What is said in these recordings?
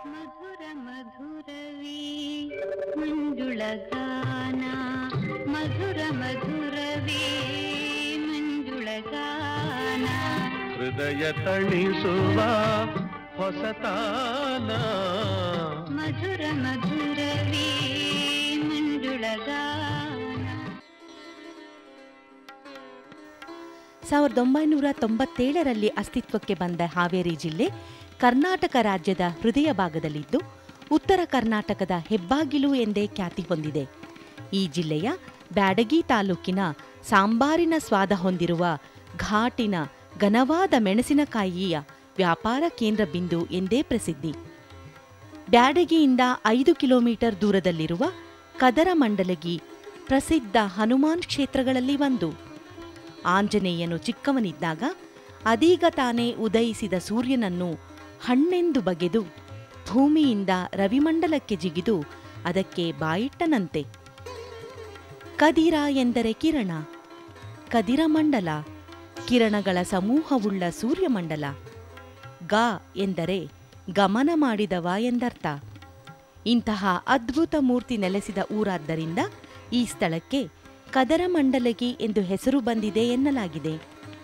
ಮಧುರ ಮಧುರವೇ ಮಂಜುಳಗಾನ ಮಧುರ ಮಧುರವೇ ಮಂಜುಳಗಾನ ಹೃದಯ ತಣಿಸುವ ಹೊಸತಾನ ಮಧುರ ಮಧುರವೇ ಮಂಜುಳಗಾನ ಸಾವಿರದ ಒಂಬೈನೂರ ತೊಂಬತ್ತೇಳರಲ್ಲಿ ಅಸ್ತಿತ್ವಕ್ಕೆ ಬಂದ ಹಾವೇರಿ ಜಿಲ್ಲೆ ಕರ್ನಾಟಕ ರಾಜ್ಯದ ಹೃದಯ ಭಾಗದಲ್ಲಿದ್ದು ಉತ್ತರ ಕರ್ನಾಟಕದ ಹೆಬ್ಬಾಗಿಲು ಎಂದೇ ಖ್ಯಾತಿ ಹೊಂದಿದೆ ಈ ಜಿಲ್ಲೆಯ ಬ್ಯಾಡಗಿ ತಾಲೂಕಿನ ಸಾಂಬಾರಿನ ಸ್ವಾದ ಹೊಂದಿರುವ ಘಾಟಿನ ಘನವಾದ ಮೆಣಸಿನಕಾಯಿಯ ವ್ಯಾಪಾರ ಕೇಂದ್ರ ಬಿಂದು ಎಂದೇ ಪ್ರಸಿದ್ಧಿ ಬ್ಯಾಡಗಿಯಿಂದ ಐದು ಕಿಲೋಮೀಟರ್ ದೂರದಲ್ಲಿರುವ ಕದರಮಂಡಲಗಿ ಪ್ರಸಿದ್ಧ ಹನುಮಾನ್ ಕ್ಷೇತ್ರಗಳಲ್ಲಿ ಒಂದು ಆಂಜನೇಯನು ಚಿಕ್ಕವನಿದ್ದಾಗ ಅದೀಗ ತಾನೇ ಉದಯಿಸಿದ ಸೂರ್ಯನನ್ನು ಹಣ್ಣೆಂದು ಬಗೆದು ಭೂಮಿಯಿಂದ ರವಿಮಂಡಲಕ್ಕೆ ಜಿಗಿದು ಅದಕ್ಕೆ ಬಾಯಿಟ್ಟನಂತೆ ಕದಿರ ಎಂದರೆ ಕಿರಣ ಕದಿರಮಂಡಲ ಕಿರಣಗಳ ಸಮೂಹವುಳ್ಳ ಸೂರ್ಯಮಂಡಲ ಗ ಎಂದರೆ ಗಮನ ಮಾಡಿದವ ಎಂದರ್ಥ ಇಂತಹ ಅದ್ಭುತ ಮೂರ್ತಿ ನೆಲೆಸಿದ ಊರಾದ್ದರಿಂದ ಈ ಸ್ಥಳಕ್ಕೆ ಕದರಮಂಡಲಗಿ ಎಂದು ಹೆಸರು ಬಂದಿದೆ ಎನ್ನಲಾಗಿದೆ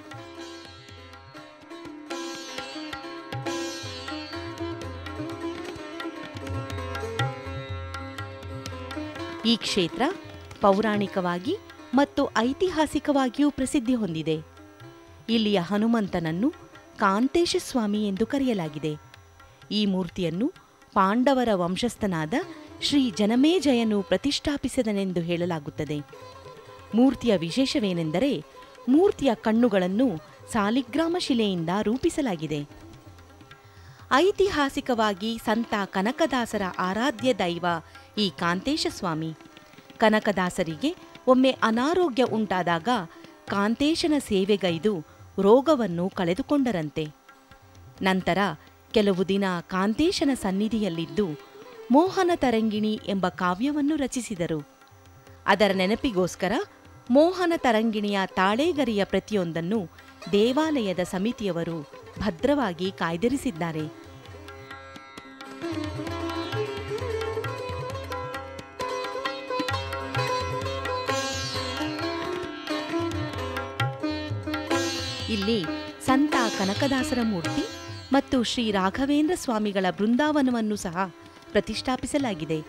ಈ ಕ್ಷೇತ್ರ ಪೌರಾಣಿಕವಾಗಿ ಮತ್ತು ಐತಿಹಾಸಿಕವಾಗಿಯೂ ಪ್ರಸಿದ್ಧಿ ಹೊಂದಿದೆ ಇಲ್ಲಿಯ ಹನುಮಂತನನ್ನು ಕಾಂತೇಶ ಸ್ವಾಮಿ ಎಂದು ಕರೆಯಲಾಗಿದೆ ಈ ಮೂರ್ತಿಯನ್ನು ಪಾಂಡವರ ವಂಶಸ್ಥನಾದ ಶ್ರೀ ಜನಮೇಜಯನು ಪ್ರತಿಷ್ಠಾಪಿಸಿದನೆಂದು ಹೇಳಲಾಗುತ್ತದೆ ಮೂರ್ತಿಯ ವಿಶೇಷವೇನೆಂದರೆ ಮೂರ್ತಿಯ ಕಣ್ಣುಗಳನ್ನು ಸಾಲಿಗ್ರಾಮ ಶಿಲೆಯಿಂದ ರೂಪಿಸಲಾಗಿದೆ ಐತಿಹಾಸಿಕವಾಗಿ ಸಂತ ಕನಕದಾಸರ ಆರಾಧ್ಯ ದೈವ ಈ ಕಾಂತೇಶ ಸ್ವಾಮಿ ಕನಕದಾಸರಿಗೆ ಒಮ್ಮೆ ಅನಾರೋಗ್ಯ ಉಂಟಾದಾಗ ಕಾಂತೇಶನ ಸೇವೆಗೈದು ರೋಗವನ್ನು ಕಳೆದುಕೊಂಡರಂತೆ ನಂತರ ಕೆಲವು ದಿನ ಕಾಂತೇಶನ ಸನ್ನಿಧಿಯಲ್ಲಿದ್ದು ಮೋಹನ ತರಂಗಿಣಿ ಎಂಬ ಕಾವ್ಯವನ್ನು ರಚಿಸಿದರು ಅದರ ನೆನಪಿಗೋಸ್ಕರ ಮೋಹನ ತರಂಗಿಣಿಯ ತಾಳೇಗರಿಯ ಪ್ರತಿಯೊಂದನ್ನು ದೇವಾಲಯದ ಸಮಿತಿಯವರು ಭದ್ರವಾಗಿ ಕಾಯ್ದಿರಿಸಿದ್ದಾರೆ ಇಲ್ಲಿ ಸಂತ ಕನಕದಾಸರ ಮೂರ್ತಿ ಮತ್ತು ಶ್ರೀ ರಾಘವೇಂದ್ರ ಸ್ವಾಮಿಗಳ ಬೃಂದಾವನವನ್ನು ಸಹ ಪ್ರತಿಷ್ಠಾಪಿಸಲಾಗಿದೆ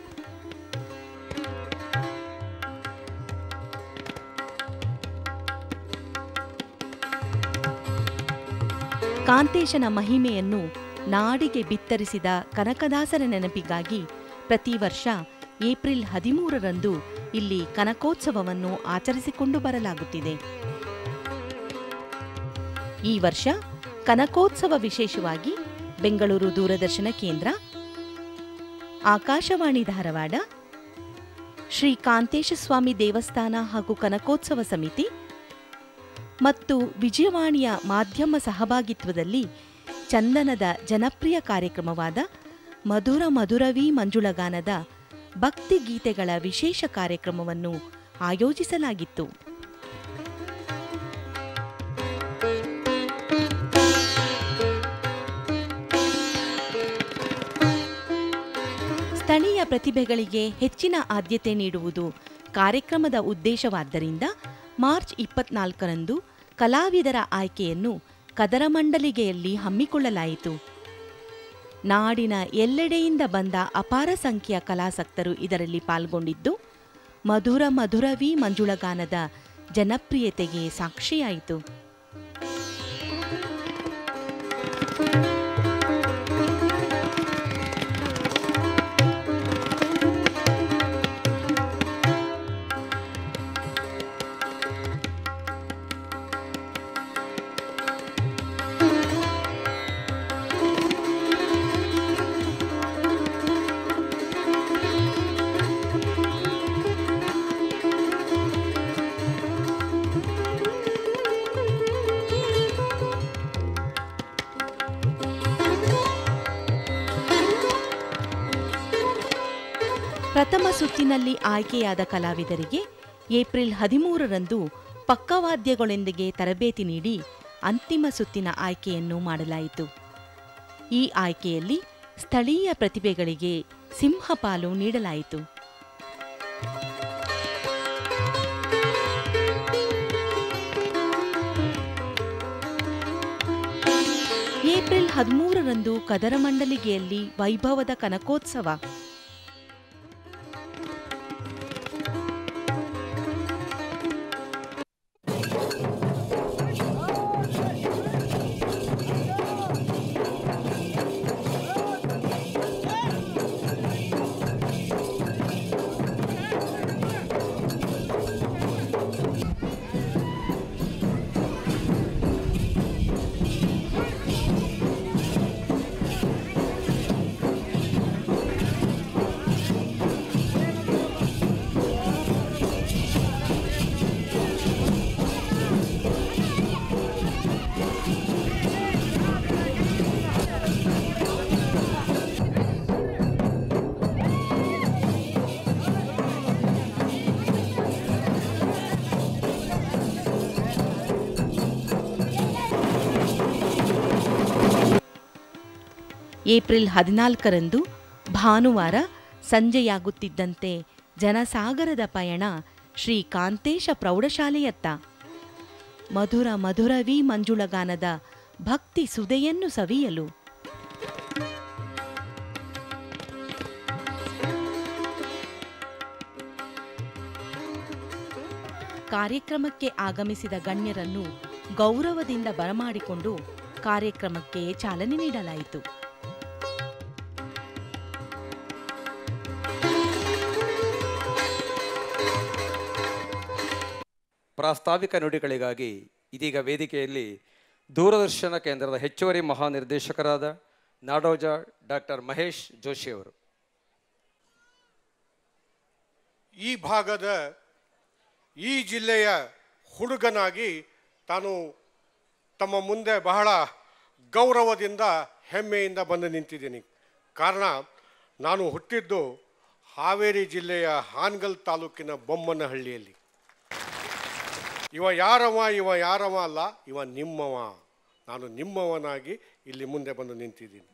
ಕಾಂತೇಶನ ಮಹಿಮೆಯನ್ನು ನಾಡಿಗೆ ಬಿತ್ತರಿಸಿದ ಕನಕದಾಸರ ನೆನಪಿಗಾಗಿ ಪ್ರತಿ ವರ್ಷ ಏಪ್ರಿಲ್ ಹದಿಮೂರರಂದು ಇಲ್ಲಿ ಕನಕೋತ್ಸವವನ್ನು ಆಚರಿಸಿಕೊಂಡು ಬರಲಾಗುತ್ತಿದೆ ಈ ವರ್ಷ ಕನಕೋತ್ಸವ ವಿಶೇಷವಾಗಿ ಬೆಂಗಳೂರು ದೂರದರ್ಶನ ಕೇಂದ್ರ ಆಕಾಶವಾಣಿ ಧಾರವಾಡ ಶ್ರೀ ಕಾಂತೇಶ ಸ್ವಾಮಿ ದೇವಸ್ಥಾನ ಹಾಗೂ ಕನಕೋತ್ಸವ ಸಮಿತಿ ಮತ್ತು ವಿಜಯವಾಣಿಯ ಮಾಧ್ಯಮ ಸಹಭಾಗಿತ್ವದಲ್ಲಿ ಚಂದನದ ಜನಪ್ರಿಯ ಕಾರ್ಯಕ್ರಮವಾದ ಮಧುರ ಮಧುರವಿ ಮಂಜುಳಗಾನದ ಭಕ್ತಿ ಗೀತೆಗಳ ವಿಶೇಷ ಕಾರ್ಯಕ್ರಮವನ್ನು ಆಯೋಜಿಸಲಾಗಿತ್ತು ಸ್ಥಳೀಯ ಪ್ರತಿಭೆಗಳಿಗೆ ಹೆಚ್ಚಿನ ಆದ್ಯತೆ ನೀಡುವುದು ಕಾರ್ಯಕ್ರಮದ ಉದ್ದೇಶವಾದ್ದರಿಂದ ಮಾರ್ಚ್ ಇಪ್ಪತ್ನಾಲ್ಕರಂದು ಕಲಾವಿದರ ಆಯ್ಕೆಯನ್ನು ಕದರಮಂಡಲಿಗೆಯಲ್ಲಿ ಹಮ್ಮಿಕೊಳ್ಳಲಾಯಿತು ನಾಡಿನ ಎಲ್ಲೆಡೆಯಿಂದ ಬಂದ ಅಪಾರ ಸಂಖ್ಯೆಯ ಕಲಾಸಕ್ತರು ಇದರಲ್ಲಿ ಪಾಲ್ಗೊಂಡಿದ್ದು ಮಧುರ ಮಧುರವಿ ಮಂಜುಳಗಾನದ ಜನಪ್ರಿಯತೆಗೆ ಸಾಕ್ಷಿಯಾಯಿತು ಪ್ರಥಮ ಸುತ್ತಿನಲ್ಲಿ ಆಯ್ಕೆಯಾದ ಕಲಾವಿದರಿಗೆ ಏಪ್ರಿಲ್ ಹದಿಮೂರರಂದು ಪಕ್ಕವಾದ್ಯಗಳೊಂದಿಗೆ ತರಬೇತಿ ನೀಡಿ ಅಂತಿಮ ಸುತ್ತಿನ ಆಯ್ಕೆಯನ್ನು ಮಾಡಲಾಯಿತು ಈ ಆಯ್ಕೆಯಲ್ಲಿ ಸ್ಥಳೀಯ ಪ್ರತಿಭೆಗಳಿಗೆ ಸಿಂಹಪಾಲು ನೀಡಲಾಯಿತು ಏಪ್ರಿಲ್ ಹದಿಮೂರರಂದು ಕದರಮಂಡಲಿಗೆಯಲ್ಲಿ ವೈಭವದ ಕನಕೋತ್ಸವ ಏಪ್ರಿಲ್ ಹದಿನಾಲ್ಕರಂದು ಭಾನುವಾರ ಸಂಜೆಯಾಗುತ್ತಿದ್ದಂತೆ ಜನಸಾಗರದ ಪಯಣ ಶ್ರೀ ಕಾಂತೇಶ ಪ್ರೌಢಶಾಲೆಯತ್ತ ಮಧುರ ಮಧುರವಿ ಮಂಜುಳಗಾನದ ಭಕ್ತಿ ಸುದೆಯನ್ನು ಸವಿಯಲು ಕಾರ್ಯಕ್ರಮಕ್ಕೆ ಆಗಮಿಸಿದ ಗಣ್ಯರನ್ನು ಗೌರವದಿಂದ ಬರಮಾಡಿಕೊಂಡು ಕಾರ್ಯಕ್ರಮಕ್ಕೆ ಚಾಲನೆ ನೀಡಲಾಯಿತು ಪ್ರಾಸ್ತಾವಿಕ ನುಡಿಗಳಿಗಾಗಿ ಇದೀಗ ವೇದಿಕೆಯಲ್ಲಿ ದೂರದರ್ಶನ ಕೇಂದ್ರದ ಹೆಚ್ಚುವರಿ ಮಹಾನಿರ್ದೇಶಕರಾದ ನಾಡೋಜ ಡಾಕ್ಟರ್ ಮಹೇಶ್ ಜೋಶಿ ಅವರು ಈ ಭಾಗದ ಈ ಜಿಲ್ಲೆಯ ಹುಡುಗನಾಗಿ ತಾನು ತಮ್ಮ ಮುಂದೆ ಬಹಳ ಗೌರವದಿಂದ ಹೆಮ್ಮೆಯಿಂದ ಬಂದು ನಿಂತಿದ್ದೀನಿ ಕಾರಣ ನಾನು ಹುಟ್ಟಿದ್ದು ಹಾವೇರಿ ಜಿಲ್ಲೆಯ ಹಾನಗಲ್ ತಾಲೂಕಿನ ಬೊಮ್ಮನಹಳ್ಳಿಯಲ್ಲಿ ಇವ ಯಾರವ ಇವ ಯಾರವ ಅಲ್ಲ ಇವ ನಿಮ್ಮವ ನಾನು ನಿಮ್ಮವನಾಗಿ ಇಲ್ಲಿ ಮುಂದೆ ಬಂದು ನಿಂತಿದ್ದೀನಿ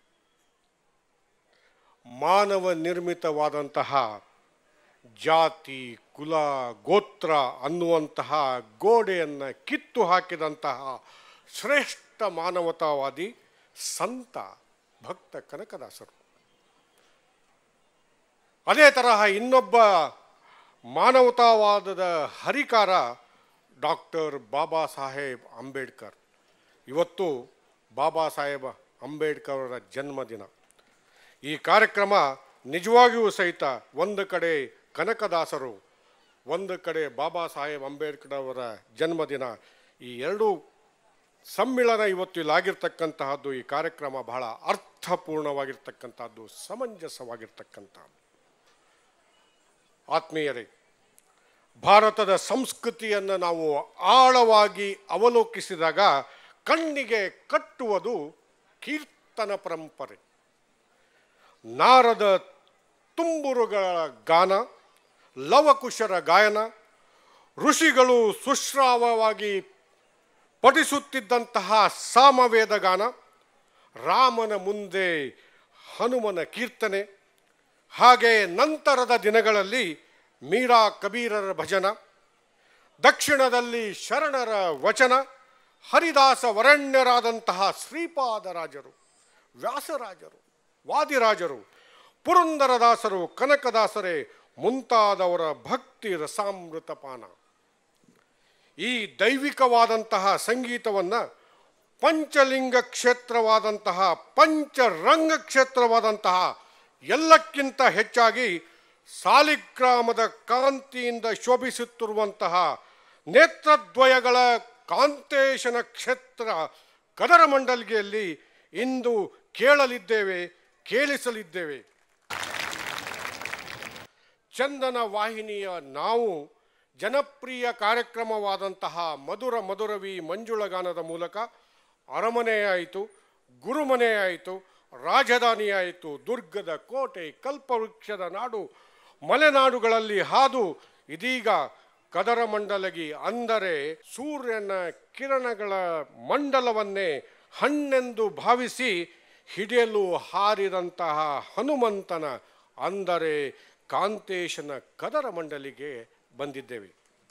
ಮಾನವ ನಿರ್ಮಿತವಾದಂತಹ ಜಾತಿ ಕುಲ ಗೋತ್ರ ಅನ್ನುವಂತಹ ಗೋಡೆಯನ್ನು ಕಿತ್ತು ಹಾಕಿದಂತಹ ಶ್ರೇಷ್ಠ ಮಾನವತಾವಾದಿ ಸಂತ ಭಕ್ತ ಕನಕದಾಸರು ಅದೇ ತರಹ ಇನ್ನೊಬ್ಬ ಮಾನವತಾವಾದದ ಹರಿಕಾರ ಡಾಕ್ಟರ್ ಬಾಬಾ ಸಾಹೇಬ್ ಅಂಬೇಡ್ಕರ್ ಇವತ್ತು ಬಾಬಾ ಸಾಹೇಬ್ ಅಂಬೇಡ್ಕರ್ ಅವರ ಜನ್ಮದಿನ ಈ ಕಾರ್ಯಕ್ರಮ ನಿಜವಾಗಿಯೂ ಸಹಿತ ಒಂದು ಕಡೆ ಕನಕದಾಸರು ಒಂದು ಕಡೆ ಬಾಬಾ ಸಾಹೇಬ್ ಅಂಬೇಡ್ಕರ್ ಅವರ ಜನ್ಮದಿನ ಈ ಎರಡೂ ಸಮ್ಮಿಳನ ಇವತ್ತು ಇಲ್ಲಾಗಿರ್ತಕ್ಕಂತಹದ್ದು ಈ ಕಾರ್ಯಕ್ರಮ ಬಹಳ ಅರ್ಥಪೂರ್ಣವಾಗಿರ್ತಕ್ಕಂಥದ್ದು ಸಮಂಜಸವಾಗಿರ್ತಕ್ಕಂಥದ್ದು ಆತ್ಮೀಯರೇ ಭಾರತದ ಸಂಸ್ಕೃತಿಯನ್ನು ನಾವು ಆಳವಾಗಿ ಅವಲೋಕಿಸಿದಾಗ ಕಣ್ಣಿಗೆ ಕಟ್ಟುವುದು ಕೀರ್ತನ ಪರಂಪರೆ ನಾರದ ತುಂಬುರುಗಳ ಗಾನ ಲವಕುಶರ ಗಾಯನ ಋಷಿಗಳು ಸುಶ್ರಾವವಾಗಿ ಪಠಿಸುತ್ತಿದ್ದಂತಹ ಸಾಮವೇದ ಗಾನ ರಾಮನ ಮುಂದೆ ಹನುಮನ ಕೀರ್ತನೆ ಹಾಗೆ ನಂತರದ ದಿನಗಳಲ್ಲಿ ಮೀರಾ ಕಬೀರರ ಭಜನ ದಕ್ಷಿಣದಲ್ಲಿ ಶರಣರ ವಚನ ಹರಿದಾಸ ವರಣ್ಯರಾದಂತಹ ಶ್ರೀಪಾದರಾಜರು ವ್ಯಾಸರಾಜರು ವಾದಿರಾಜರು ಪುರಂದರದಾಸರು ಕನಕದಾಸರೇ ಮುಂತಾದವರ ಭಕ್ತಿ ರಸಾಮೃತ ಪಾನ ಈ ದೈವಿಕವಾದಂತಹ ಸಂಗೀತವನ್ನು ಪಂಚಲಿಂಗ ಕ್ಷೇತ್ರವಾದಂತಹ ಪಂಚರಂಗ ಕ್ಷೇತ್ರವಾದಂತಹ ಎಲ್ಲಕ್ಕಿಂತ ಹೆಚ್ಚಾಗಿ ಸಾಲಿಗ್ರಾಮದ ಕಾಂತಿಯಿಂದ ಶೋಭಿಸುತ್ತಿರುವಂತಹ ನೇತ್ರದ್ವಯಗಳ ಕಾಂತೇಶನ ಕ್ಷೇತ್ರ ಕದರ ಮಂಡಲಿಗೆಯಲ್ಲಿ ಇಂದು ಕೇಳಲಿದ್ದೇವೆ ಕೇಳಿಸಲಿದ್ದೇವೆ ಚಂದನ ವಾಹಿನಿಯ ನಾವು ಜನಪ್ರಿಯ ಕಾರ್ಯಕ್ರಮವಾದಂತಹ ಮಧುರ ಮಧುರವಿ ಮಂಜುಳಗಾನದ ಮೂಲಕ ಅರಮನೆಯಾಯಿತು ಗುರುಮನೆಯಾಯಿತು ರಾಜಧಾನಿಯಾಯಿತು ದುರ್ಗದ ಕೋಟೆ ಕಲ್ಪವೃಕ್ಷದ ನಾಡು ಮಲೆನಾಡುಗಳಲ್ಲಿ ಹಾದು ಇದೀಗ ಕದರ ಮಂಡಲಗಿ ಅಂದರೆ ಸೂರ್ಯನ ಕಿರಣಗಳ ಮಂಡಲವನ್ನೇ ಹಣ್ಣೆಂದು ಭಾವಿಸಿ ಹಿಡಿಯಲು ಹಾರಿದಂತಹ ಹನುಮಂತನ ಅಂದರೆ ಕಾಂತೇಶನ ಕದರ ಮಂಡಲಿಗೆ ಬಂದಿದ್ದೇವೆ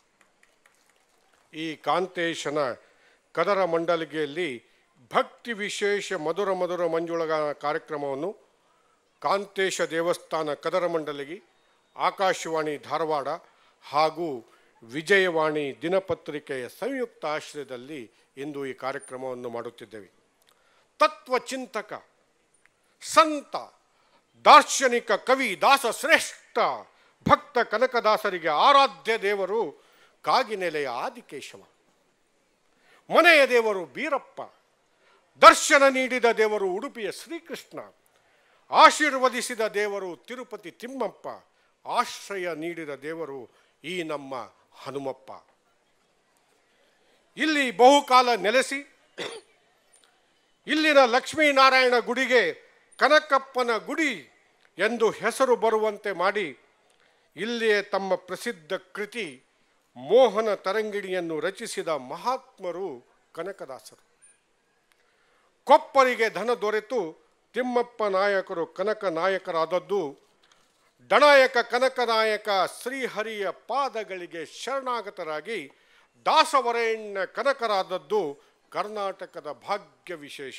ಈ ಕಾಂತೇಶನ ಕದರ ಮಂಡಲಿಗೆಯಲ್ಲಿ ಭಕ್ತಿ ವಿಶೇಷ ಮಧುರ ಮಧುರ ಮಂಜುಳಗಾನ ಕಾರ್ಯಕ್ರಮವನ್ನು ಕಾಂತೇಶ ದೇವಸ್ಥಾನ ಕದರ ಮಂಡಲಿಗೆ ಆಕಾಶವಾಣಿ ಧಾರವಾಡ ಹಾಗೂ ವಿಜಯವಾಣಿ ದಿನಪತ್ರಿಕೆಯ ಸಂಯುಕ್ತ ಆಶ್ರಯದಲ್ಲಿ ಇಂದು ಈ ಕಾರ್ಯಕ್ರಮವನ್ನು ಮಾಡುತ್ತಿದ್ದೇವೆ ತತ್ವಚಿಂತಕ ಸಂತ ದಾರ್ಶನಿಕ ಕವಿ ದಾಸ ಶ್ರೇಷ್ಠ ಭಕ್ತ ಕನಕದಾಸರಿಗೆ ಆರಾಧ್ಯ ದೇವರು ಕಾಗಿನೆಲೆಯ ಆದಿಕೇಶವ ಮನೆಯ ದೇವರು ಬೀರಪ್ಪ ದರ್ಶನ ನೀಡಿದ ದೇವರು ಉಡುಪಿಯ ಶ್ರೀಕೃಷ್ಣ ಆಶೀರ್ವದಿಸಿದ ದೇವರು ತಿರುಪತಿ ತಿಮ್ಮಪ್ಪ ಆಶ್ರಯ ನೀಡಿದ ದೇವರು ಈ ನಮ್ಮ ಹನುಮಪ್ಪ ಇಲ್ಲಿ ಬಹುಕಾಲ ನೆಲೆಸಿ ಇಲ್ಲಿನ ಲಕ್ಷ್ಮೀನಾರಾಯಣ ಗುಡಿಗೆ ಕನಕಪ್ಪನ ಗುಡಿ ಎಂದು ಹೆಸರು ಬರುವಂತೆ ಮಾಡಿ ಇಲ್ಲಿಯೇ ತಮ್ಮ ಪ್ರಸಿದ್ಧ ಕೃತಿ ಮೋಹನ ತರಂಗಿಣಿಯನ್ನು ರಚಿಸಿದ ಮಹಾತ್ಮರು ಕನಕದಾಸರು ಕೊಪ್ಪರಿಗೆ ಧನ ದೊರೆತು ತಿಮ್ಮಪ್ಪ ನಾಯಕರು ಕನಕ ನಾಯಕರಾದದ್ದು ಡನಾಯಕ ಕನಕನಾಯಕ ಶ್ರೀಹರಿಯ ಪಾದಗಳಿಗೆ ಶರಣಾಗತರಾಗಿ ದಾಸವರೇಣ್ಯ ಕನಕರಾದದ್ದು ಕರ್ನಾಟಕದ ಭಾಗ್ಯ ವಿಶೇಷ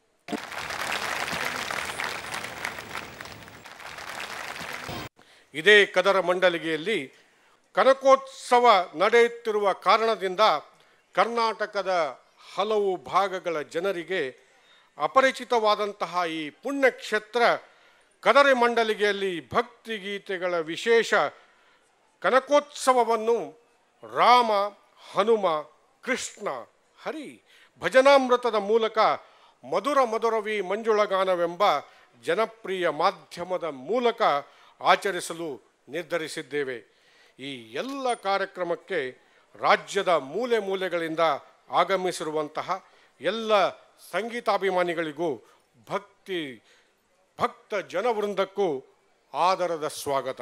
ಇದೇ ಕದರ ಮಂಡಲಿಗೆಯಲ್ಲಿ ಕನಕೋತ್ಸವ ನಡೆಯುತ್ತಿರುವ ಕಾರಣದಿಂದ ಕರ್ನಾಟಕದ ಹಲವು ಭಾಗಗಳ ಜನರಿಗೆ ಅಪರಿಚಿತವಾದಂತಹ ಈ ಪುಣ್ಯಕ್ಷೇತ್ರ ಕದರಿ ಮಂಡಲಿಗೆಯಲ್ಲಿ ಭಕ್ತಿಗೀತೆಗಳ ವಿಶೇಷ ಕನಕೋತ್ಸವವನ್ನು ರಾಮ ಹನುಮ ಕೃಷ್ಣ ಹರಿ ಭಜನಾಮೃತದ ಮೂಲಕ ಮಧುರ ಮಧುರವಿ ಮಂಜುಳಗಾನವೆಂಬ ಜನಪ್ರಿಯ ಮಾಧ್ಯಮದ ಮೂಲಕ ಆಚರಿಸಲು ನಿರ್ಧರಿಸಿದ್ದೇವೆ ಈ ಎಲ್ಲ ಕಾರ್ಯಕ್ರಮಕ್ಕೆ ರಾಜ್ಯದ ಮೂಲೆ ಮೂಲೆಗಳಿಂದ ಆಗಮಿಸಿರುವಂತಹ ಎಲ್ಲ ಸಂಗೀತಾಭಿಮಾನಿಗಳಿಗೂ ಭಕ್ತಿ ಭಕ್ತ ಜನವೃಂದಕ್ಕೂ ಆದರದ ಸ್ವಾಗತ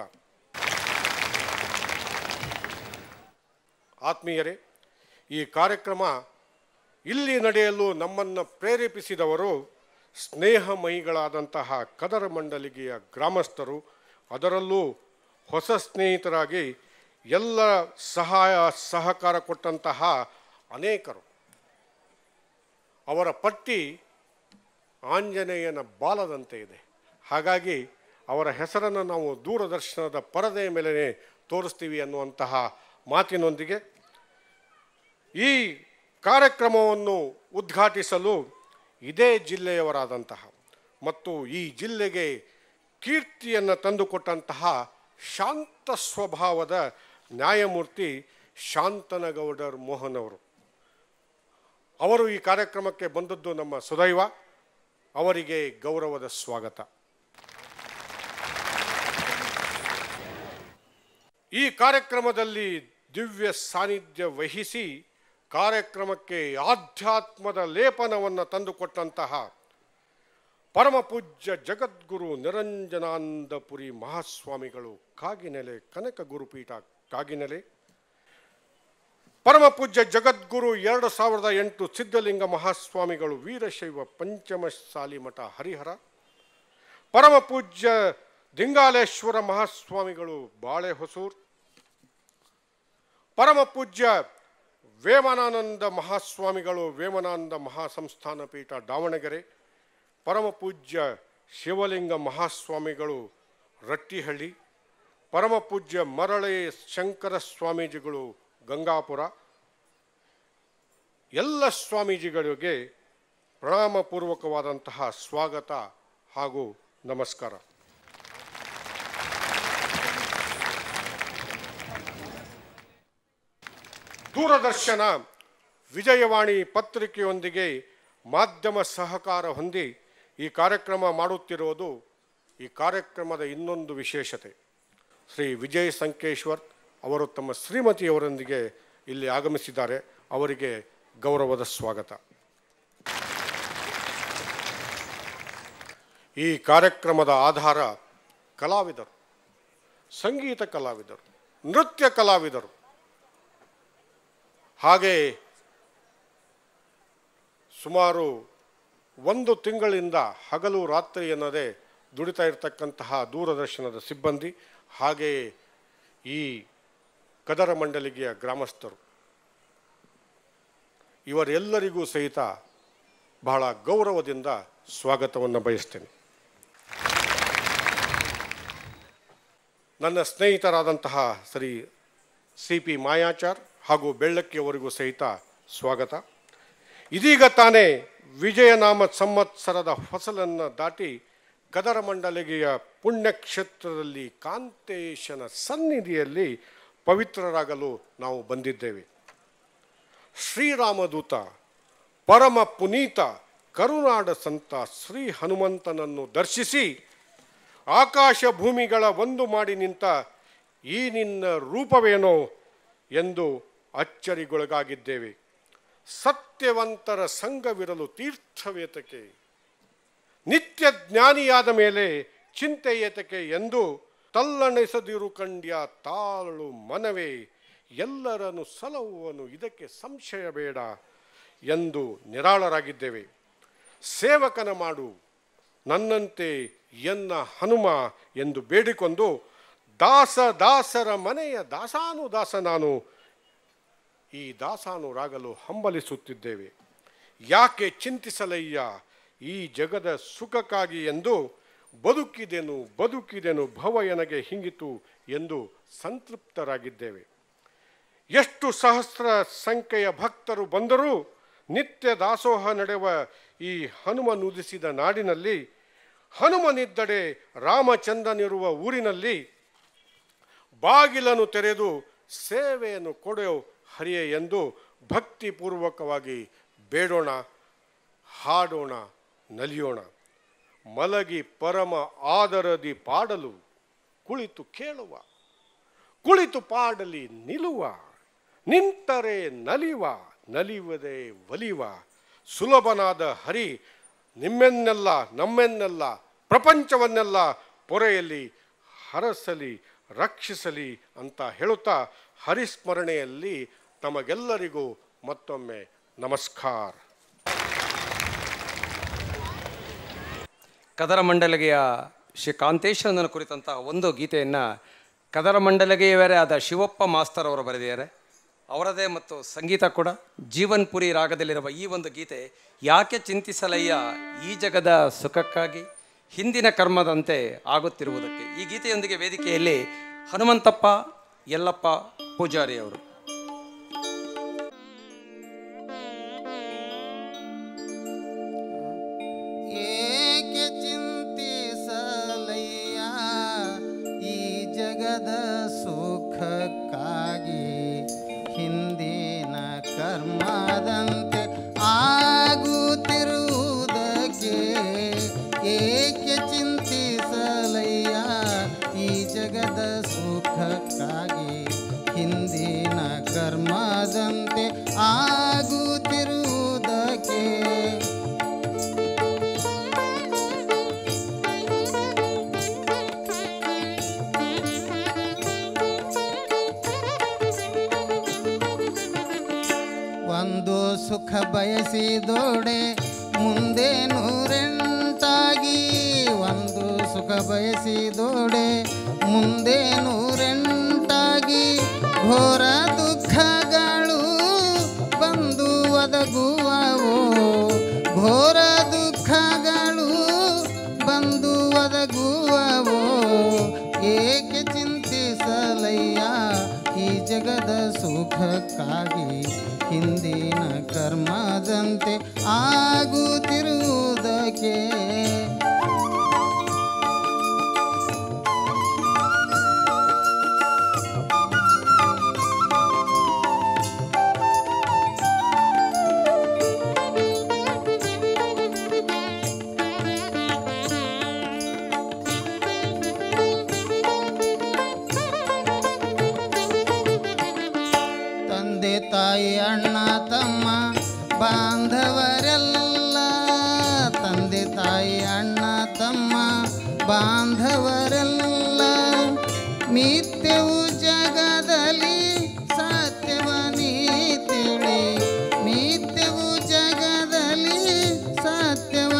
ಆತ್ಮೀಯರೇ ಈ ಕಾರ್ಯಕ್ರಮ ಇಲ್ಲಿ ನಡೆಯಲು ನಮ್ಮನ್ನು ಪ್ರೇರೇಪಿಸಿದವರು ಸ್ನೇಹಮಯಿಗಳಾದಂತಹ ಕದರ ಮಂಡಲಿಗೆಯ ಗ್ರಾಮಸ್ಥರು ಅದರಲ್ಲೂ ಹೊಸ ಸ್ನೇಹಿತರಾಗಿ ಎಲ್ಲ ಸಹಾಯ ಸಹಕಾರ ಕೊಟ್ಟಂತಹ ಅನೇಕರು ಅವರ ಪಟ್ಟಿ ಆಂಜನೇಯನ ಬಾಲದಂತೆ ಇದೆ ಹಾಗಾಗಿ ಅವರ ಹೆಸರನ್ನು ನಾವು ದೂರದರ್ಶನದ ಪರದೆಯ ಮೇಲೆ ತೋರಿಸ್ತೀವಿ ಅನ್ನುವಂತಹ ಮಾತಿನೊಂದಿಗೆ ಈ ಕಾರ್ಯಕ್ರಮವನ್ನು ಉದ್ಘಾಟಿಸಲು ಇದೇ ಜಿಲ್ಲೆಯವರಾದಂತಹ ಮತ್ತು ಈ ಜಿಲ್ಲೆಗೆ ಕೀರ್ತಿಯನ್ನು ತಂದುಕೊಟ್ಟಂತಹ ಶಾಂತ ಸ್ವಭಾವದ ನ್ಯಾಯಮೂರ್ತಿ ಶಾಂತನಗೌಡರ್ ಮೋಹನ್ ಅವರು ಅವರು ಈ ಕಾರ್ಯಕ್ರಮಕ್ಕೆ ಬಂದದ್ದು ನಮ್ಮ ಸುದೈವ ಅವರಿಗೆ ಗೌರವದ ಸ್ವಾಗತ ಈ ಕಾರ್ಯಕ್ರಮದಲ್ಲಿ ದಿವ್ಯ ಸಾನ್ನಿಧ್ಯ ವಹಿಸಿ ಕಾರ್ಯಕ್ರಮಕ್ಕೆ ಆಧ್ಯಾತ್ಮದ ಲೇಪನವನ್ನು ತಂದುಕೊಟ್ಟಂತಹ ಪರಮ ಪೂಜ್ಯ ಜಗದ್ಗುರು ನಿರಂಜನಾನಂದಪುರಿ ಮಹಾಸ್ವಾಮಿಗಳು ಕಾಗಿನೆಲೆ ಕನಕ ಗುರುಪೀಠ ಕಾಗಿನೆಲೆ ಪರಮ ಪೂಜ್ಯ ಜಗದ್ಗುರು ಎರಡು ಸಾವಿರದ ಎಂಟು ಸಿದ್ಧಲಿಂಗ ಮಹಾಸ್ವಾಮಿಗಳು ವೀರಶೈವ ಪಂಚಮಶಾಲಿ ಮಠ ಹರಿಹರ ಪರಮ ಪೂಜ್ಯ ದಿಂಗಾಲೇಶ್ವರ ಮಹಾಸ್ವಾಮಿಗಳು ಬಾಳೆಹೊಸೂರ್ ಪರಮ ಪೂಜ್ಯ ವೇಮನಾನಂದ ಮಹಾಸ್ವಾಮಿಗಳು ವೇಮನಾನಂದ ಮಹಾಸಂಸ್ಥಾನ ಪೀಠ ದಾವಣಗೆರೆ ಪರಮ ಪೂಜ್ಯ ಶಿವಲಿಂಗ ಮಹಾಸ್ವಾಮಿಗಳು ರಟ್ಟಿಹಳ್ಳಿ ಪರಮ ಪೂಜ್ಯ ಮರಳೆ ಶಂಕರ ಸ್ವಾಮೀಜಿಗಳು ಗಂಗಾಪುರ ಎಲ್ಲ ಸ್ವಾಮೀಜಿಗಳಿಗೆ ಪ್ರಣಾಮಪೂರ್ವಕವಾದಂತಹ ಸ್ವಾಗತ ಹಾಗೂ ನಮಸ್ಕಾರ ದೂರದರ್ಶನ ವಿಜಯವಾಣಿ ಪತ್ರಿಕೆಯೊಂದಿಗೆ ಮಾಧ್ಯಮ ಸಹಕಾರ ಹೊಂದಿ ಈ ಕಾರ್ಯಕ್ರಮ ಮಾಡುತ್ತಿರುವುದು ಈ ಕಾರ್ಯಕ್ರಮದ ಇನ್ನೊಂದು ವಿಶೇಷತೆ ಶ್ರೀ ವಿಜಯ್ ಸಂಕೇಶ್ವರ್ ಅವರು ತಮ್ಮ ಶ್ರೀಮತಿಯವರೊಂದಿಗೆ ಇಲ್ಲಿ ಆಗಮಿಸಿದ್ದಾರೆ ಅವರಿಗೆ ಗೌರವದ ಸ್ವಾಗತ ಈ ಕಾರ್ಯಕ್ರಮದ ಆಧಾರ ಕಲಾವಿದರು ಸಂಗೀತ ಕಲಾವಿದರು ನೃತ್ಯ ಕಲಾವಿದರು ಹಾಗೆ ಸುಮಾರು ಒಂದು ತಿಂಗಳಿಂದ ಹಗಲು ರಾತ್ರಿ ಎನ್ನದೇ ದುಡಿತಾ ಇರತಕ್ಕಂತಹ ದೂರದರ್ಶನದ ಸಿಬ್ಬಂದಿ ಹಾಗೆಯೇ ಈ ಕದರ ಮಂಡಲಿಗೆಯ ಗ್ರಾಮಸ್ಥರು ಇವರೆಲ್ಲರಿಗೂ ಸಹಿತ ಬಹಳ ಗೌರವದಿಂದ ಸ್ವಾಗತವನ್ನು ಬಯಸ್ತೇನೆ ನನ್ನ ಸ್ನೇಹಿತರಾದಂತಹ ಶ್ರೀ ಸಿ ಪಿ ಮಾಯಾಚಾರ್ ಹಾಗೂ ಬೆಳ್ಳಕ್ಕಿಯವರಿಗೂ ಸಹಿತ ಸ್ವಾಗತ ಇದೀಗ ತಾನೇ ವಿಜಯನಾಮ ಸಂವತ್ಸರದ ಹೊಸಲನ್ನು ದಾಟಿ ಕದರ ಮಂಡಲಿಗೆಯ ಪುಣ್ಯಕ್ಷೇತ್ರದಲ್ಲಿ ಕಾಂತೇಶನ ಸನ್ನಿಧಿಯಲ್ಲಿ ಪವಿತ್ರರಾಗಲು ನಾವು ಬಂದಿದ್ದೇವೆ ಶ್ರೀರಾಮದೂತ ಪರಮ ಪುನೀತ ಕರುನಾಡ ಸಂತ ಶ್ರೀ ಹನುಮಂತನನ್ನು ದರ್ಶಿಸಿ ಆಕಾಶ ಭೂಮಿಗಳ ಒಂದು ಮಾಡಿ ನಿಂತ ಈ ನಿನ್ನ ರೂಪವೇನೋ ಎಂದು ಅಚ್ಚರಿಗೊಳಗಾಗಿದ್ದೇವೆ ಸತ್ಯವಂತರ ಸಂಘವಿರಲು ತೀರ್ಥವೇತಕೆ ನಿತ್ಯ ಜ್ಞಾನಿಯಾದ ಮೇಲೆ ಚಿಂತೆಯೇತಕೆ ಎಂದು ತಲ್ಲಣಿಸದಿರು ಕಂಡ್ಯ ತಾಳು ಮನವೇ ಎಲ್ಲರನ್ನು ಸಲಹುವನು ಇದಕ್ಕೆ ಸಂಶಯ ಬೇಡ ಎಂದು ನಿರಾಳರಾಗಿದ್ದೇವೆ ಸೇವಕನ ಮಾಡು ನನ್ನಂತೆ ಎನ್ನ ಹನುಮ ಎಂದು ಬೇಡಿಕೊಂಡು ದಾಸ ದಾಸರ ಮನೆಯ ದಾಸಾನು ದಾಸ ನಾನು ಈ ದಾಸಾನುರಾಗಲು ಹಂಬಲಿಸುತ್ತಿದ್ದೇವೆ ಯಾಕೆ ಚಿಂತಿಸಲಯ್ಯ ಈ ಜಗದ ಸುಖಕ್ಕಾಗಿ ಎಂದು ಬದುಕಿದೆನು ಬದುಕಿದೆನು ಭವ ಎನಗೆ ಹಿಂಗಿತು ಎಂದು ಸಂತೃಪ್ತರಾಗಿದ್ದೇವೆ ಎಷ್ಟು ಸಹಸ್ರ ಸಂಖ್ಯೆಯ ಭಕ್ತರು ಬಂದರೂ ನಿತ್ಯ ದಾಸೋಹ ನಡೆಯುವ ಈ ಹನುಮ ನುದಿಸಿದ ನಾಡಿನಲ್ಲಿ ಹನುಮನಿದ್ದಡೆ ರಾಮಚಂದ್ರನಿರುವ ಊರಿನಲ್ಲಿ ಬಾಗಿಲನ್ನು ತೆರೆದು ಸೇವೆಯನ್ನು ಕೊಡೆಯೋ ಹರಿಯೇ ಎಂದು ಭಕ್ತಿಪೂರ್ವಕವಾಗಿ ಬೇಡೋಣ ಹಾಡೋಣ ನಲಿಯೋಣ ಮಲಗಿ ಪರಮ ಆದರದಿ ಪಾಡಲು ಕುಳಿತು ಕೇಳುವ ಕುಳಿತು ಪಾಡಲಿ ನಿಲ್ಲುವ ನಿಂತರೆ ನಲಿವ ನಲಿಯುವುದೇ ಒಲಿವ ಸುಲಭನಾದ ಹರಿ ನಿಮ್ಮೆನ್ನೆಲ್ಲ ನಮ್ಮೆನ್ನೆಲ್ಲ ಪ್ರಪಂಚವನ್ನೆಲ್ಲ ಪೊರೆಯಲ್ಲಿ ಹರಸಲಿ ರಕ್ಷಿಸಲಿ ಅಂತ ಹೇಳುತ್ತಾ ಹರಿಸ್ಮರಣೆಯಲ್ಲಿ ತಮಗೆಲ್ಲರಿಗೂ ಮತ್ತೊಮ್ಮೆ ನಮಸ್ಕಾರ ಕದರ ಮಂಡಲಿಗೆಯ ಶ್ರೀ ಕಾಂತೇಶ್ವರನ ಕುರಿತಂಥ ಒಂದು ಗೀತೆಯನ್ನು ಕದರ ಮಂಡಲಿಗೆಯವರೇ ಆದ ಶಿವಪ್ಪ ಮಾಸ್ತರ್ ಅವರು ಬರೆದಿದ್ದಾರೆ ಅವರದೇ ಮತ್ತು ಸಂಗೀತ ಕೂಡ ಜೀವನ್ಪುರಿ ರಾಗದಲ್ಲಿರುವ ಈ ಒಂದು ಗೀತೆ ಯಾಕೆ ಚಿಂತಿಸಲಯ್ಯ ಈ ಜಗದ ಸುಖಕ್ಕಾಗಿ ಹಿಂದಿನ ಕರ್ಮದಂತೆ ಆಗುತ್ತಿರುವುದಕ್ಕೆ ಈ ಗೀತೆಯೊಂದಿಗೆ ವೇದಿಕೆಯಲ್ಲಿ ಹನುಮಂತಪ್ಪ ಯಲ್ಲಪ್ಪ ಪೂಜಾರಿ ಅವರು ಏಕೆ ಚಿಂತಿಸಲಯ್ಯ ಈ ಜಗದ ಸುಖಕ್ಕಾಗಿ ಹಿಂದಿನ ಕರ್ಮದಂತೆ ಆಗುತ್ತಿರುವುದಕ್ಕೆ ಏಕೆ ಚಿಂತಿಸಲಯ್ಯ ಈ ಜಗದ ಸುಖಕ್ಕಾಗಿ ಹಿಂದಿನ ಕರ್ಮದಂತೆ ಆಗುತ್ತಿರುವುದಕ್ಕೆ ಒಂದು ಸುಖ ಬಯಸಿದೋಡೆ ಮುಂದೆ ನೂರೆಂಟಾಗಿ ಒಂದು ಸುಖ ಬಯಸಿದೋಡೆ ಮುಂದೆ ನೂರೆಂಟಾಗಿ ಘೋರ ದುಃಖಗಳು ಬಂದು ಒದಗುವವು ಘೋರ ದುಃಖಗಳು ಬಂದು ಒದಗುವವು ಏಕೆ ಚಿಂತಿಸಲಯ್ಯ ಈ ಜಗದ ಸುಖಕ್ಕಾಗಿ ಹಿಂದಿನ ಕರ್ಮದಂತೆ ಆಗುತ್ತಿರುವುದಕ್ಕೆ ತಂದೆ ತಾಯಿ ಅಣ್ಣ ತಮ್ಮ ಬಾಂಧವರೆಲ್ಲ ತಂದೆ ತಾಯಿ ಅಣ್ಣ ತಮ್ಮ ಬಾಂಧವರೆಲ್ಲ ಮಿಥ್ಯವು ಜಗದಲ್ಲಿ ಸತ್ಯವನಿ ತಿಳಿ ಮಿಥ್ಯವು ಜಗದಲ್ಲಿ ಸತ್ಯವ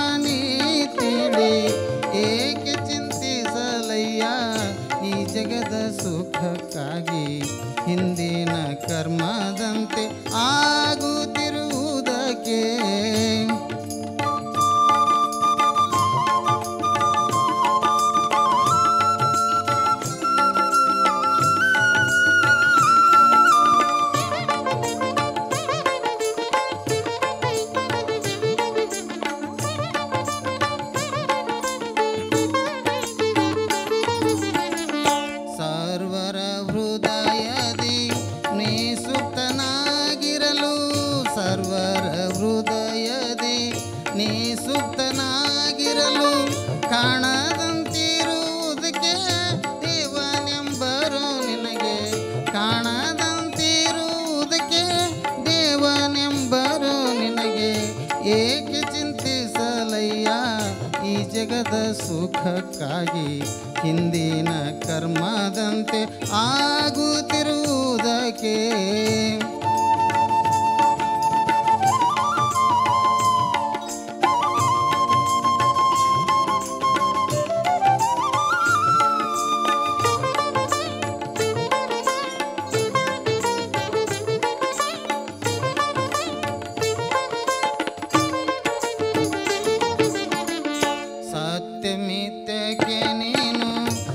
ಸುಖಕ್ಕಾಗಿ ಹಿಂದಿನ ಕರ್ಮದಂತೆ ಆಗುತ್ತಿರುವುದಕ್ಕೆ ಸರ್ವರ ಹೃದಯದಿ ನೀ ಸುಪ್ತನಾಗಿರಲು ಸರ್ವರ ಹೃದಯದಿ ನೀ ಸುಪ್ತನಾಗಿರಲು ಕಾಣದಂತಿರುವುದಕ್ಕೆ ದೇವನೆಂಬರು ನಿನಗೆ ಕಾಣದಂತಿರುವುದಕ್ಕೆ ದೇವನೆಂಬರು ನಿನಗೆ ಏಕೆ ಚಿಂತಿಸಲಯ್ಯ ಈ ಜಗದ ಸುಖಕ್ಕಾಗಿ ಹಿಂದಿನ ಕರ್ಮದಂತೆ ಆಗುತ್ತಿರುವುದಕ್ಕೆ ಸತ್ಯಮಿತ್ಯಕ್ಕೆ ನೀನು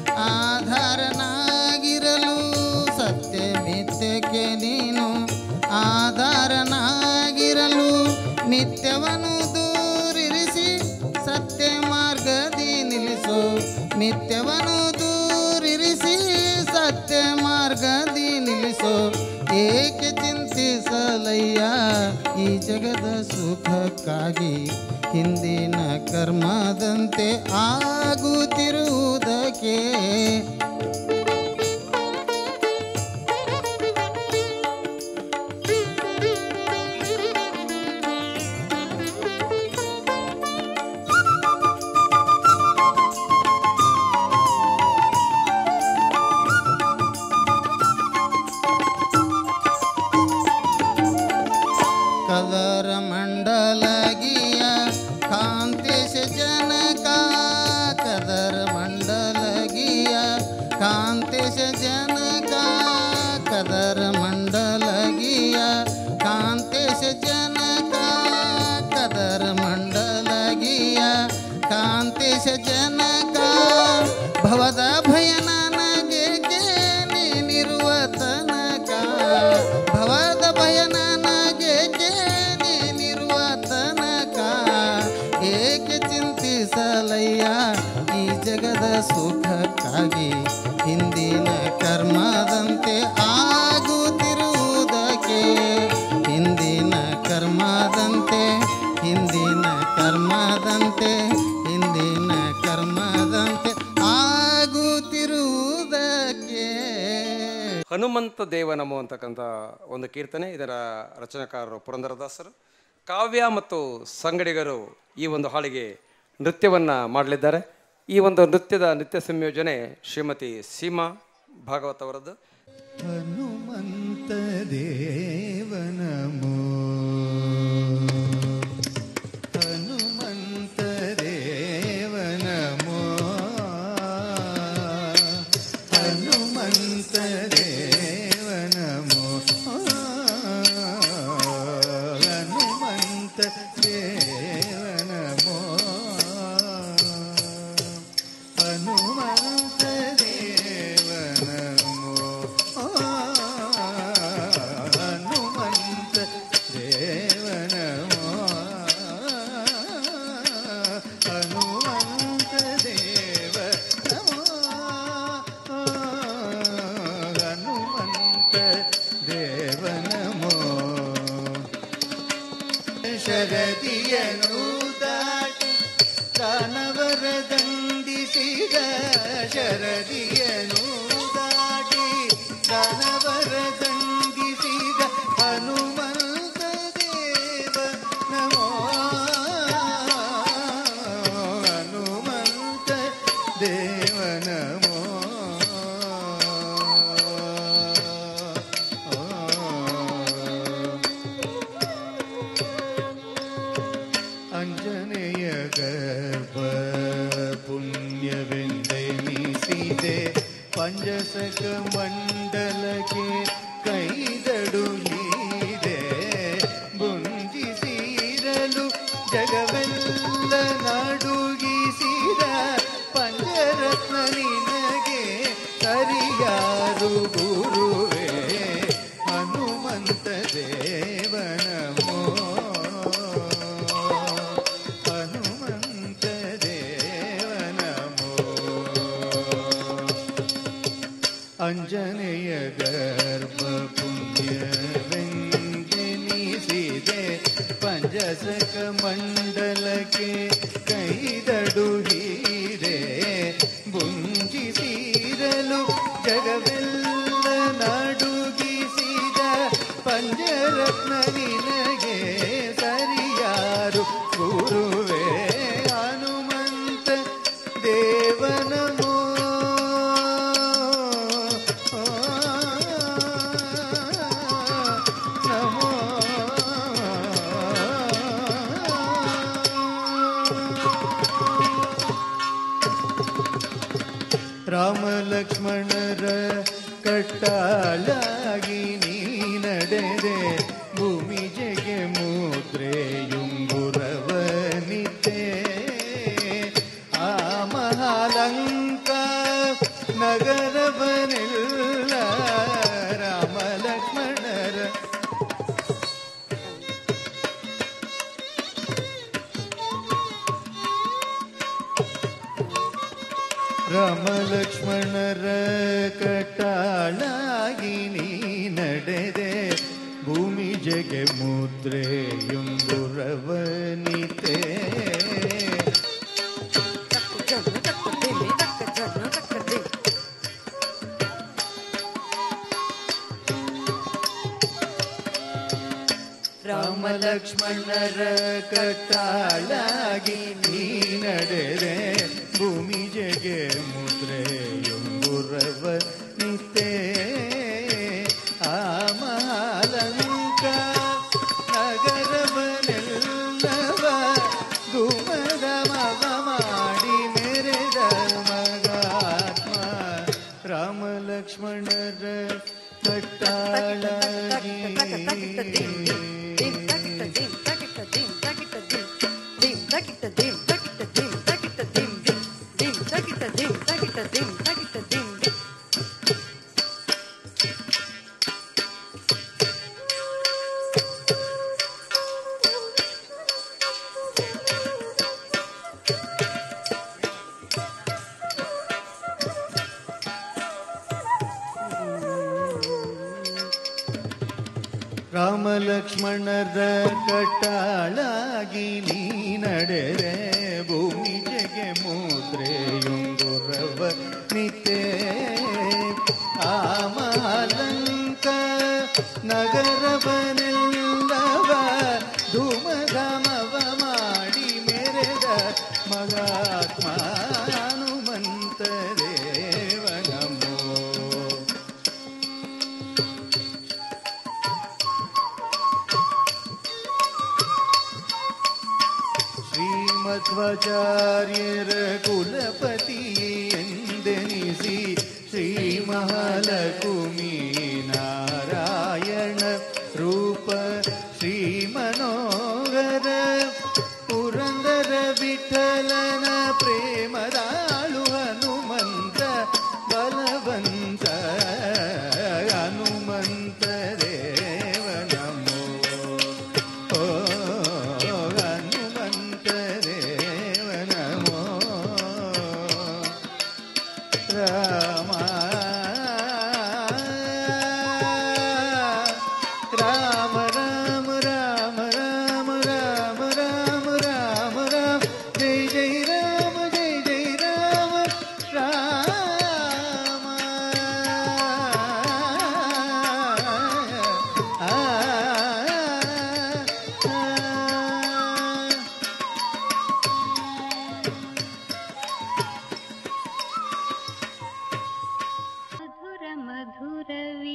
ಆಧಾರನಾಗಿರಲು ಸತ್ಯಮಿತ್ಯಕ್ಕೆ ನೀನು ಆಧಾರನಾಗಿರಲು ಮಿಥ್ಯವನ್ನು ದೂರಿರಿಸಿ ಸತ್ಯ ಮಾರ್ಗದಿ ನಿಲ್ಲಿಸು ಮಿಥ್ಯವನ್ನು ದೂರಿರಿಸಿ ಸತ್ಯ ಮಾರ್ಗದಿ ನಿಲ್ಲಿಸು ಏಕೆ ಚಿಂತಿಸಲಯ್ಯ ಈ ಜಗದ ಸುಖಕ್ಕಾಗಿ ಹಿಂದಿನ ಕರ್ಮದಂತೆ ಆಗುತ್ತಿರುವುದಕ್ಕೆ ಕದರ ಮಂಡಲಗಿಯ ಕಾಂತೇಶ ಜನಕ ಕದರ ಮಂಡಲಗಿಯ ಕಾಂತೇಶ ಜನಕ ಕದರ ಮಂಡಲಗಿಯ ಕಾಂತೇಶ ಜನಕ ಕದರ ಮಂಡಲಗಿಯ ಕಾಂತೇಶ ಜನಕ ಭವದ ಭಯ ನನಗೆ ನೀನಿರುವ ತನಕ ಭವದ ಭಯ ನನಗೆ ನೀನಿರುವ ತನಕ ಏಕೆ ಚಿಂತಿಸಲಯ್ಯ ಈ ಜಗದ ಸುಖಕ್ಕಾಗಿ ಹಿಂದಿನ ಕರ್ಮದಂತೆ ಆಗುತ್ತಿರುವುದಕ್ಕೆ ಹಿಂದಿನ ಕರ್ಮದಂತೆ ಹಿಂದಿನ ಕರ್ಮದಂತೆ ಹಿಂದಿನ ಕರ್ಮದಂತೆ ಆಗುತ್ತಿರುವುದಕ್ಕೆ ಹನುಮಂತ ದೇವ ನಮೋ ಅಂತಕ್ಕಂಥ ಒಂದು ಕೀರ್ತನೆ ಇದರ ರಚನಾಕಾರರು ಪುರಂದರದಾಸರು ಕಾವ್ಯ ಮತ್ತು ಸಂಗಡಿಗರು ಈ ಒಂದು ಹಾಳಿಗೆ ನೃತ್ಯವನ್ನು ಮಾಡಲಿದ್ದಾರೆ ಈ ಒಂದು ನೃತ್ಯದ ನೃತ್ಯ ಸಂಯೋಜನೆ ಶ್ರೀಮತಿ ಸೀಮಾ ಭಾಗವತ್ ಅವರದ್ದು ಹನುಮಂತ ದೇವನಮೋ ಹನುಮಂತ ದೇವನಮೋ ಹನುಮಂತ ದೇವನಮೋ ಹನುಮಂತ ದೇವನಮೋ ಹನುಮಂತ ದೇವನಮೋ ಹನುಮಂತ ದೇವನಮೋ ಹನುಮಂತ ದೇವ ನಮೋ ಹನುಮಂತ ದೇವನಮೋ ಶರದಿಯನು ದಾಟಿ ದಾನವರ ದಂಡಿಸಿದ ಶರದಿಯನು ದಾಟಿ ದಾನವರ ದಂಡಿಸಿದ ಹನುಮಂತ ದೇವ ನಮೋ ಹನುಮಂತ ದೇವ ನಮೋ ಅಂಜನೆಯ ಗರ್ಭ ಪುಣ್ಯವೆಂದೆನಿಸಿದೆ ಪಂಜಸಕ ಮಂಡಲಕ್ಕೆ ಕೈದಡು ಹೀರೆ ಬುಂಜಿಸಿರಲು ಜಗವೆಲ್ಲ ನಡುಗಿಸಿದ ಪಂಚರತ್ನ ನಿನಗೆ ಸರಿಯಾರು ಗುರುವೇ ಹನುಮಂತ ದೇವನಮೋ ಹನುಮಂತ ದೇವನಮೋ ಅಂಜನೆಯ ಗರ್ಭ ಪುಣ್ಯವೆಂದೆನಿಸಿದೆ ಪಂಜಸಕ ಮಂಡಲಕ್ಕೆ ಕೈದಡು ಹೀರೆ ಬುಂಜಿಸಿರಲು ಜಗವೆಲ್ಲ ನಡುಗಿಸಿದ ಪಂಜರತ್ನ ನಿನಗೆ ಸರಿಯಾರು ಗುರುವೇ ಹನುಮಂತ ದೇವನಮೋ ನಮೋ ರಾಮ ಲಕ್ಷ್ಮಣರ ಕಟ್ಟಾಳಾಗಿ ನೀ ನಡೆದೆ ಭೂಮಿ ಜಗೆ ಮುದ್ರೆಯುಂಗುರವನಿತೆ ಆ ಮಹಾಲಂಕ ನಗರವನೆಲ್ಲ ರಾಮ ಲಕ್ಷ್ಮಣರ ರಾಮ ಲಕ್ಷ್ಮಣರ ಕಟ್ಟಾಳಾಗಿ ನೀ ನಡೆದೆ ಭೂಮಿ ಜಗೆ ಮುದ್ರೆಯುಂಗುರವನಿತೆ ರಾಮ ಲಕ್ಷ್ಮಣರ ಕಟ್ಟಾಳಾಗಿ ನೀ ನಡೆದೆ ಭೂಮಿ ಜಗೆ ಮುದ್ರೆಯುಂಗುರವ ನಿತೆ ಆ ಮಹಾಲಂಕ ನಗರವನೆಲ್ಲವ ಗುಮದ ಮವ ಮಾಡಿ ಮೆರೆದ ಮಗಾತ್ಮ ರಾಮ ಲಕ್ಷ್ಮಣರ ಕಟ್ಟಾಳಾಗಿ ರಾಮ ಲಕ್ಷ್ಮಣರ ಕಟ್ಟಾಳಾಗಿ ನೀ ನಡೆರೆ ಭೂಮಿ ಜಗೆ ಮುದ್ರೆಯುಂಗುರವ ನಿತೆ ಆ ಮಹಾಲಂಕ ನಗರವನೆಲ್ಲವ ಧೂಮಧಾಮವ ಮಾಡಿ ಮೆರೆದ ಮಗಾತ್ಮ ಹನುಮಂತ ದೇವ ನಮೋ ಶ್ರೀಮಧ್ವಾಚಾರ್ಯರ ಕುಲಪತಿ ಎಂದೆನಿಸಿ ಶ್ರೀ ಮಹಾಲಕುಮಿ ನಾರಾಯಣ ರೂಪ ಶ್ರೀ ಮನೋಹರ ಪುರಂದರ ವಿಠಲನ ಪ್ರೇಮದಾಳು ಹನುಮಂತ ಬಲವಂತ ಹನುಮಂತ ದೇವ ನಮೋ ಓ ಹನುಮಂತ ದೇವ ನಮೋ ರಾಮ ರಾಮ ರಾಮ ರಾಮ ರಾಮ ರಾಮ ರಾಮ ರಾಮ ರಾಮ ಜೈ ಜೈ ರಾಮ ಜೈ ಜೈ ರಾಮ ರಾಮ ಆ, ಆ, ಆ. ಮಧುರ ಮಧುರವೀ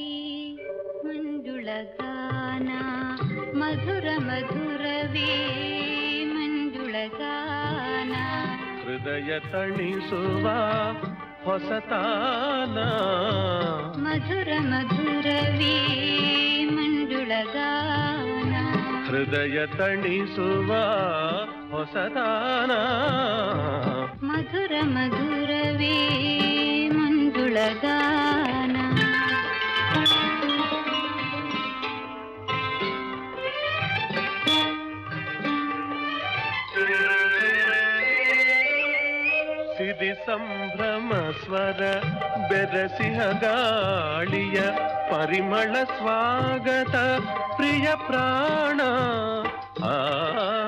ಮಂಜುಳಗಾನ ಮಧುರ ಮಧುರವೇ ಮಂಜುಳಗಾನ ಹೃದಯ ತಣಿಸುವ ಹೊಸತಾನ ಮಧುರ ಮಧುರವೇ ಮಂಜುಳಗಾನ ಹೃದಯ ತಣಿಸುವ ಹೊಸತಾನ ಮಧುರ ಮಧುರವೇ ಮಂಜುಳಗಾನ ಸಿರಿ ಸಂಭ್ರಮ ಸ್ವರ ಬೆರಸಿಹ ಗಾಳಿಯ ಪರಿಮಳ ಸ್ವಾಗತ ಪ್ರಿಯ ಪ್ರಾಣ ಆ